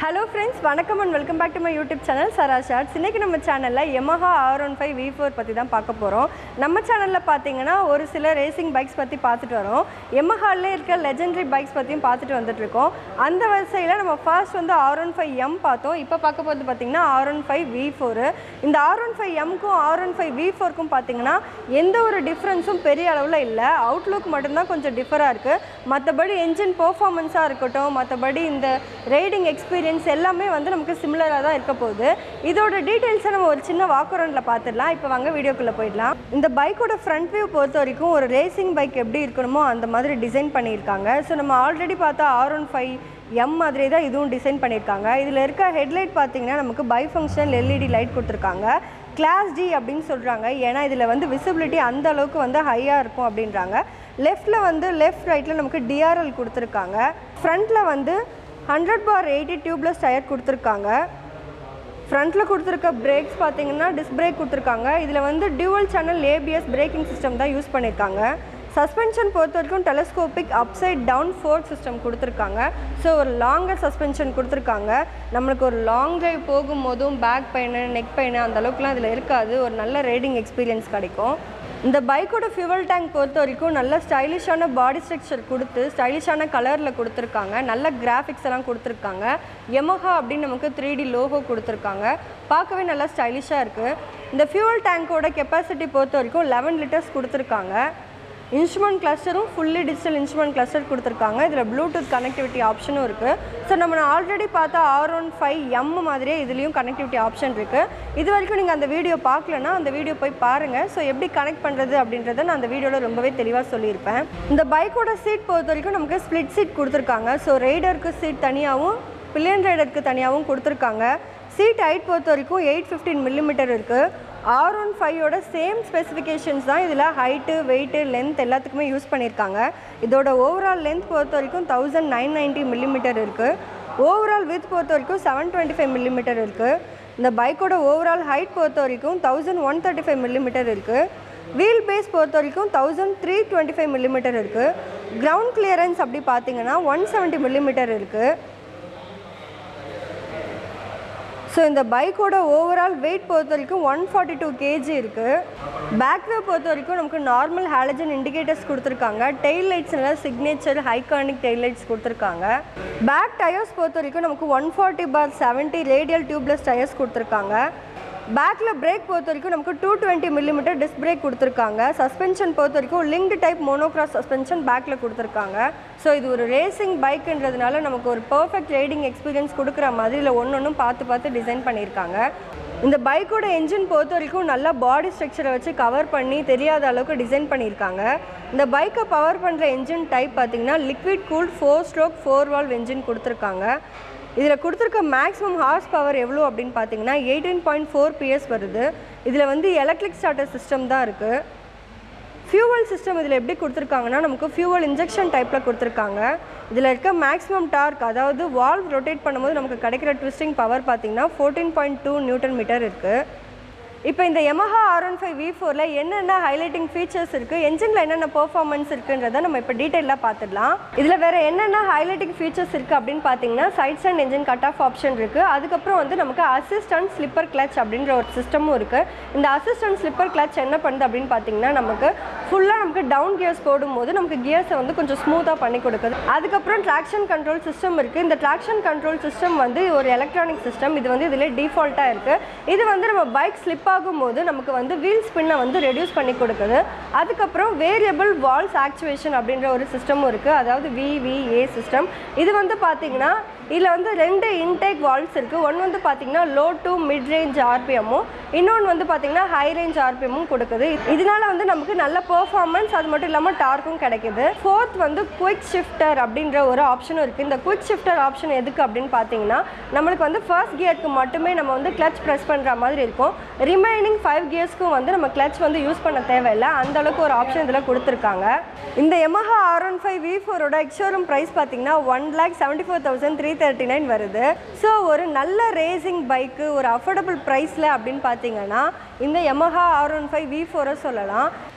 hello friends வணக்கம் and welcome back to my YouTube channel Sara shorts இன்றைக்கி நம்ம சேனலில் Yamaha R one five V four பற்றி தான் பார்க்க போகிறோம் நம்ம சேனலில் பார்த்தீங்கன்னா ஒரு சில ரேசிங் பைக்ஸ் பற்றி பார்த்துட்டு வரோம் Yamahaலே இருக்க லெஜெண்டரி பைக்ஸ் பற்றியும் பார்த்துட்டு வந்துட்டு இருக்கோம் அந்த வரிசையில் நம்ம ஃபர்ஸ்ட் வந்து ஆர் ஒன் ஃபைவ் எம் பார்த்தோம் இப்போ பார்க்க போகிறது பார்த்தீங்கன்னா R one five V four இந்த ஆர் ஒன் ஃபைவ் எம்க்கும் ஆர் ஒன் ஃபைவ் வி ஃபோருக்கும் பார்த்தீங்கன்னா எந்த ஒரு டிஃப்ரென்ஸும் பெரிய அளவில் இல்லை அவுட்லுக் மட்டும்தான் கொஞ்சம் டிஃபராக இருக்குது மற்றபடி என்ஜின் பெர்ஃபார்மன்ஸாக இருக்கட்டும் மற்றபடி இந்த ரைடிங் எக்ஸ்பீரியன்ஸ் எல்லாமே வந்து நமக்கு சிமிலராக தான் இருக்க போகுது இதோட டீட்டெயில்ஸை நம்ம ஒரு சின்ன வாக் அரௌண்டில் பார்த்துடலாம் இப்போ வாங்க வீடியோக்குள்ளே போயிடலாம் இந்த பைக்கோட ஃப்ரண்ட் வியூ பொறுத்த வரைக்கும் ஒரு ரேசிங் பைக் எப்படி இருக்கணுமோ அந்த மாதிரி டிசைன் பண்ணியிருக்காங்க ஸோ நம்ம ஆல்ரெடி பார்த்தா ஆர் ஒன் ஃபைவ் எம் மாதிரி தான் இதுவும் டிசைன் பண்ணியிருக்காங்க இதில் இருக்க ஹெட்லைட் பார்த்தீங்கன்னா நமக்கு பை ஃபங்க்ஷனல் எல்இடி லைட் கொடுத்துருக்காங்க கிளாஸ் டி அப்படின்னு சொல்கிறாங்க ஏன்னா இதில் வந்து விசிபிலிட்டி அந்த அளவுக்கு வந்து ஹையாக இருக்கும் அப்படின்றாங்க லெஃப்ட்டில் வந்து லெஃப்ட் ரைட்டில் நமக்கு டிஆர்எல் கொடுத்துருக்காங்க ஃப்ரண்ட்டில் வந்து hundred bar eighty tubeless tyre கொடுத்துருக்காங்க ஃப்ரண்ட்டில் கொடுத்துருக்க பிரேக்ஸ் பார்த்தீங்கன்னா டிஸ்க் பிரேக் கொடுத்துருக்காங்க இதில் வந்து dual channel ABS braking system தான் யூஸ் பண்ணியிருக்காங்க சஸ்பென்ஷன் பொறுத்த வரைக்கும் telescopic upside down fork system கொடுத்துருக்காங்க ஸோ ஒரு லாங்கர் சஸ்பென்ஷன் கொடுத்துருக்காங்க நம்மளுக்கு ஒரு லாங் டிரைவ் போகும்போதும் பேக் பெயின் நெக் பெயின் அந்த அளவுக்குலாம் இதில் இருக்காது ஒரு நல்ல ரைடிங் எக்ஸ்பீரியன்ஸ் கிடைக்கும் இந்த பைக்கோட ஃபியூவல் டேங்க் பொறுத்த வரைக்கும் நல்ல ஸ்டைலிஷான பாடி ஸ்ட்ரக்சர் கொடுத்து ஸ்டைலிஷான கலரில் கொடுத்துருக்காங்க நல்ல கிராஃபிக்ஸ் எல்லாம் கொடுத்துருக்காங்க Yamaha அப்படின்னு நமக்கு த்ரீ டி லோகோ கொடுத்துருக்காங்க பார்க்கவே நல்லா ஸ்டைலிஷாக இருக்குது இந்த ஃபியூவல் டேங்கோட கெப்பாசிட்டி பொறுத்த வரைக்கும் லெவன் லிட்டர்ஸ் கொடுத்துருக்காங்க இன்ஸ்ட்ருமெண்ட் கிளஸ்டரும் ஃபுல்லி டிஜிட்டல் இன்ஸ்ட்ருமெண்ட் கிளஸ்டர் கொடுத்துருக்காங்க இதில் ப்ளூடூத் கனெக்டிவிட்டி ஆப்ஷனும் இருக்குது ஸோ நம்ம ஆல்ரெடி பார்த்தா ஆர் ஒன் ஃபைவ் எம் மாதிரியே இதுலேயும் கனெக்டிவிட்டி ஆப்ஷன் இருக்குது இது வரைக்கும் நீங்கள் அந்த வீடியோ பார்க்கலனா அந்த வீடியோ போய் பாருங்கள் ஸோ எப்படி கனெக்ட் பண்ணுறது அப்படின்றத நான் அந்த வீடியோவில் ரொம்பவே தெளிவாக சொல்லியிருப்பேன் இந்த பைக்கோட சீட் பொறுத்த வரைக்கும் நமக்கு ஸ்ப்ளிட் சீட் கொடுத்துருக்காங்க ஸோ ரைடருக்கு சீட் தனியாகவும் பில்லியன் ரைடருக்கு தனியாகவும் கொடுத்துருக்காங்க சீட் ஹைட் பொறுத்த வரைக்கும் எயிட் ஃபிஃப்டீன் மில்லிமீட்டர் இருக்குது ஆர் ஒன் ஃபைவோட சேம் ஸ்பெசிஃபிகேஷன்ஸ் தான் இதில் ஹைட்டு வெயிட்டு லென்த் எல்லாத்துக்குமே யூஸ் பண்ணியிருக்காங்க இதோட ஓவரால் லென்த் பொறுத்த வரைக்கும் தௌசண்ட் நைன் நைன்ட்டி மில்லிமீட்டர் இருக்குது ஓவரால் வித் பொறுத்த வரைக்கும் செவன் டுவெண்ட்டி ஃபைவ் மில்லிமீட்டர் இருக்குது இந்த பைக்கோட ஓவரால் ஹைட் பொறுத்த வரைக்கும் thousand one thirty five millimetre இருக்குது வீல் பேஸ் பொறுத்த வரைக்கும் thousand three twenty five millimetre இருக்குது கிரவுண்ட் கிளியரன்ஸ் அப்படி பார்த்தீங்கன்னா ஒன் செவன்ட்டி மில்லிமீட்டர் இருக்குது ஸோ இந்த பைக்கோட ஓவரால் வெயிட் பொறுத்த வரைக்கும் ஒன் ஃபார்ட்டி டூ கேஜி இருக்குது பேக் வியூ பொறுத்த வரைக்கும் நமக்கு நார்மல் ஹாலஜன் இண்டிகேட்டர்ஸ் கொடுத்துருக்காங்க டெயில் லைட்ஸ் நல்லா சிக்னேச்சர் ஹைகானிக் டெயில் லைட்ஸ் கொடுத்துருக்காங்க பேக் டயர்ஸ் பொறுத்த வரைக்கும் நமக்கு one forty bar seventy radial tubeless tyres கொடுத்துருக்காங்க பேக்கில் பிரேக் பொறுத்த வரைக்கும் நமக்கு two twenty millimetre disc brake கொடுத்துருக்காங்க சஸ்பென்ஷன் பொறுத்த வரைக்கும் லிங்க்டு டைப் மோனோக்ராஸ் சஸ்பென்ஷன் பேக்கில் கொடுத்துருக்காங்க ஸோ இது ஒரு ரேசிங் பைக்குன்றதுனால நமக்கு ஒரு பர்ஃபெக்ட் ரைடிங் எக்ஸ்பீரியன்ஸ் கொடுக்குற மாதிரி இல்லை ஒன்று ஒன்றும் பார்த்து பார்த்து டிசைன் பண்ணியிருக்காங்க இந்த பைக்கோட என்ஜின் பொறுத்த வரைக்கும் நல்லா பாடி ஸ்ட்ரக்சரை வச்சு கவர் பண்ணி தெரியாத அளவுக்கு டிசைன் பண்ணியிருக்காங்க இந்த பைக்கை பவர் பண்ணுற என்ஜின் டைப் பார்த்தீங்கன்னா liquid cooled four stroke four valve engine கொடுத்துருக்காங்க இதில் கொடுத்துருக்க மேக்ஸிமம் ஹார்ஸ் பவர் எவ்வளோ அப்படின்னு பார்த்தீங்கன்னா எயிட்டீன் பாயிண்ட் ஃபோர் பிஎஸ் வருது இதில் வந்து எலக்ட்ரிக் ஸ்டார்டர் சிஸ்டம் தான் இருக்குது ஃபியூவல் சிஸ்டம் இதில் எப்படி கொடுத்துருக்காங்கன்னா நமக்கு ஃபியூவல் இன்ஜெக்ஷன் டைப்பில் கொடுத்துருக்காங்க இதில் இருக்க மேக்ஸிமம் டார்க் அதாவது வால்வ் ரொட்டேட் பண்ணும்போது நமக்கு கிடைக்கிற ட்விஸ்டிங் பவர் பார்த்தீங்கன்னா fourteen point two newton metre இருக்குது இப்போ இந்த Yamaha R one five V ஃபோரில் என்னென்ன ஹைலைட்டிங் ஃபீச்சர்ஸ் இருக்குது என்ஜினில் என்னென்ன பெர்ஃபார்மன்ஸ் இருக்குன்றதை நம்ம இப்போ டீட்டெயிலாக பார்த்துடலாம் இதில் வேறு என்னென்ன ஹைலைட்டிங் ஃபீச்சர்ஸ் இருக்குது அப்படின்னு பார்த்தீங்கன்னா side stand engine cut off option இருக்குது அதுக்கப்புறம் வந்து நமக்கு அசிஸ்டன்ட் ஸ்லிப்பர் கிளச் அப்படின்ற ஒரு சிஸ்டமும் இருக்குது இந்த அசிஸ்டன்ட் ஸ்லிப்பர் கிளச் என்ன பண்ணுது அப்படின்னு பார்த்தீங்கன்னா நமக்கு ஃபுல்லாக நமக்கு டவுன் கியர்ஸ் போடும்போது நமக்கு கியர்ஸை வந்து கொஞ்சம் ஸ்மூத்தாக பண்ணி கொடுக்குது அதுக்கப்புறம் ட்ராக்ஷன் கண்ட்ரோல் சிஸ்டம் இருக்குது இந்த ட்ராக்ஷன் கண்ட்ரோல் சிஸ்டம் வந்து ஒரு எலக்ட்ரானிக் சிஸ்டம் இது வந்து இதில் டிஃபால்ட்டாக இருக்குது இது வந்து நம்ம பைக் ஸ்லிப் ஆகும்போது நமக்கு வந்து வீல் ஸ்பின்னை வந்து ரெடியூஸ் பண்ணி கொடுக்குது அதுக்கப்புறம் வேரியபிள் வால்ஸ் ஆக்சுவேஷன் அப்படின்ற ஒரு சிஸ்டமும் இருக்குது அதாவது விவிஏ சிஸ்டம் இது வந்து பார்த்தீங்கன்னா இதில் வந்து ரெண்டு இன்டேக் வால்வ்ஸ் இருக்குது ஒன்று வந்து பார்த்தீங்கன்னா லோ டு மிட் ரேஞ்ச் ஆர்பிஎம்மும் இன்னொன்று வந்து பார்த்தீங்கன்னா ஹை ரேஞ்ச் ஆர்பிஎம்மும் கொடுக்குது இதனால வந்து நமக்கு நல்ல பெர்ஃபார்மன்ஸ் அது மட்டும் இல்லாமல் டார்க்கும் கிடைக்குது ஃபோர்த் வந்து குயிக் ஷிஃப்டர் அப்படின்ற ஒரு ஆப்ஷனும் இருக்குது இந்த குயிக் ஷிஃப்டர் ஆப்ஷன் எதுக்கு அப்படின்னு பார்த்தீங்கன்னா நம்மளுக்கு வந்து ஃபர்ஸ்ட் கியருக்கு மட்டுமே நம்ம வந்து கிளச் ப்ரெஸ் பண்ணுற மாதிரி இருக்கும் ரிமைனிங் ஃபைவ் கியர்ஸ்க்கும் வந்து நம்ம கிளச் வந்து யூஸ் பண்ண தேவையில்லை அந்த அளவுக்கு ஒரு ஆப்ஷன் இதில் கொடுத்துருக்காங்க இந்த Yamaha R one five V ஃபோரோட எக்ஷோரூம் ப்ரைஸ் பார்த்தீங்கன்னா one lakh seventy four thousand three thirty nine வருது ஸோ ஒரு நல்ல ரேசிங் பைக்கு ஒரு அஃபோர்டபுள் ப்ரைஸில் அப்படின்னு பார்த்தீங்கன்னா இந்த Yamaha R one five V ஃபோரை சொல்லலாம்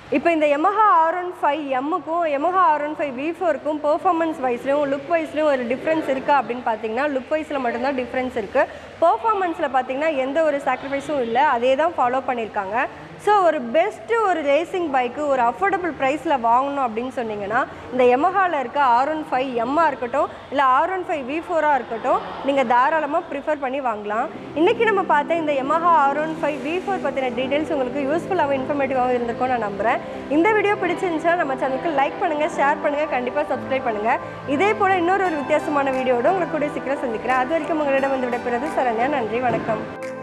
இப்போ இந்த Yamaha ஆர் ஒன் ஃபைவ் எம்முக்கும் Yamaha R one five V ஃபோருக்கும் பெர்ஃபார்மன்ஸ் வைஸ்லையும் லுக் வைஸ்லையும் ஒரு டிஃப்ரென்ஸ் இருக்கா அப்படின்னு பார்த்தீங்கன்னா லுக் வைஸில் மட்டும்தான் டிஃப்ரென்ஸ் இருக்குது பெர்ஃபார்மன்ஸில் பார்த்தீங்கன்னா எந்த ஒரு சாக்ரிஃபைஸும் இல்லை அதே தான் ஃபாலோ பண்ணியிருக்காங்க ஸோ ஒரு பெஸ்ட்டு ஒரு ரேசிங் பைக்கு ஒரு அஃபோர்டபுள் ப்ரைஸில் வாங்கணும் அப்படின்னு சொன்னீங்கன்னா இந்த Yamahaல இருக்க ஆர் ஒன் ஃபைவ் எம்மாக இருக்கட்டும் இல்லை ஆர் ஒன் ஃபைவ் வி ஃபோராக இருக்கட்டும் நீங்கள் தாராளமாக ப்ரிஃபர் பண்ணி வாங்கலாம் இன்றைக்கி நம்ம பார்த்த இந்த Yamaha R one five V four பற்றின டீட்டெயில்ஸ் உங்களுக்கு யூஸ்ஃபுல்லாகவும் இன்ஃபர்மேட்டிவாகவும் இருந்திருக்கும் நான் நம்புகிறேன் இந்த வீடியோ பிடிச்சிருந்துச்சுன்னா நம்ம சேனலுக்கு லைக் பண்ணுங்கள் ஷேர் பண்ணுங்கள் கண்டிப்பாக சப்ஸ்கிரைப் பண்ணுங்கள் இதே போல் இன்னொரு ஒரு வித்தியாசமான வீடியோட உங்களுக்கு கூட சீக்கிரம் சந்திக்கிறேன் அது வரைக்கும் உங்களிடம் வந்து விடைபெறுவது சரண்யா நன்றி வணக்கம்